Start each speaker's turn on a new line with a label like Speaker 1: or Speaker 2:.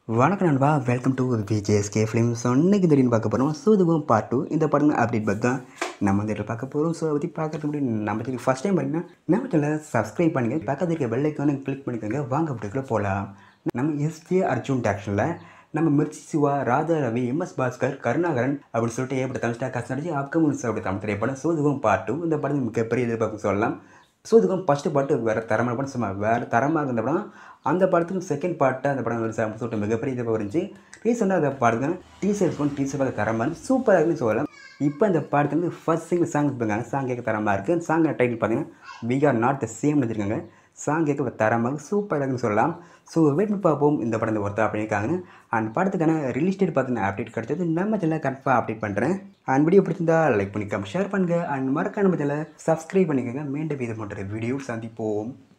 Speaker 1: வணக்கம் நண்பா welcome to VJSK film so இன்னைக்கு திடீர்னு பார்க்க போகிறோம் சூதுகம் பார்ட் டூ இந்த படம் அப்டேட் பற்றி தான் நம்ம வந்து இதில் பார்க்க போகிறோம் ஸோ அதை பற்றி பார்க்கறதுக்கு முன்னாடி நம்ம சேனல் ஃபஸ்ட் டைம் பார்த்தீங்கன்னா நம்ம சேனலை சப்ஸ்கிரைப் பண்ணுங்க பக்கத்தில் இருக்க பெல் ஐக்கானை கிளிக் பண்ணிக்கோங்க வாங்க அப்படிக்குள்ள போகலாம் நம்ம எஸ்ஜே அர்ஜுன் டேரக்ஷனில் நம்ம மிர்ச்சி சிவா ராதா ரவி எம்எஸ் பாஸ்கர் கருணாகரன் அப்படின்னு சொல்லிட்டு ஏற்பட்ட தமிழ் ஸ்டார் காசு நடிச்சு அப்கமிங் அப்படி தமிழ் திரைப்படம் சூதுகம் பார்ட் டூ இந்த படம் மிகப்பெரிய எதிர்பார்ப்பு சொல்லலாம் ஸோ இதுக்கும் ஃபஸ்ட்டு பாட்டு வேறு தரமான படம் சும்மா வேறு தரமாக இருந்த படம் அந்த படத்துக்கு செகண்ட் பாட்டு அந்த படம் வந்து சொல்லிட்டு மிகப்பெரிய இதாக இருந்துச்சு ரீசெண்டாக அந்த படத்துக்கு டீசர் ஃபோன் டீசர் பார்க்க தரமாக சூப்பராக இருக்குன்னு சொல்லலாம் இப்போ அந்த படத்துல வந்து ஃபர்ஸ்ட் சிங்கிள் சாங் இருக்காங்க சாங் கேட்க தரமாக இருக்குது சாங் டைட்டில் பார்த்தீங்கன்னா we are not the same வச்சுருக்காங்க சாங் கேட்க தரமாக சூப்பராக இருக்குன்னு சொல்லலாம் ஸோ வெயிட் பண்ணி பார்ப்போம் இந்த படத்தை ஒருத்தா பண்ணியிருக்காங்க அண்ட் படத்துக்கான ரிலீஸ் டேட் பார்த்தீங்கன்னா அப்டேட் கிடச்சது நம்ம சேனலில் கன்ஃபார்ம் அப்டேட் பண்ணுறேன் அண்ட் வீடியோ பிடிச்சிருந்தா லைக் பண்ணிக்காம ஷேர் பண்ணுங்கள் அண்ட் மறக்காம நம்ம சேனலை சப்ஸ்கிரைப் பண்ணிக்கோங்க மீண்டும் இது போன்ற வீடியோ சந்திப்போம்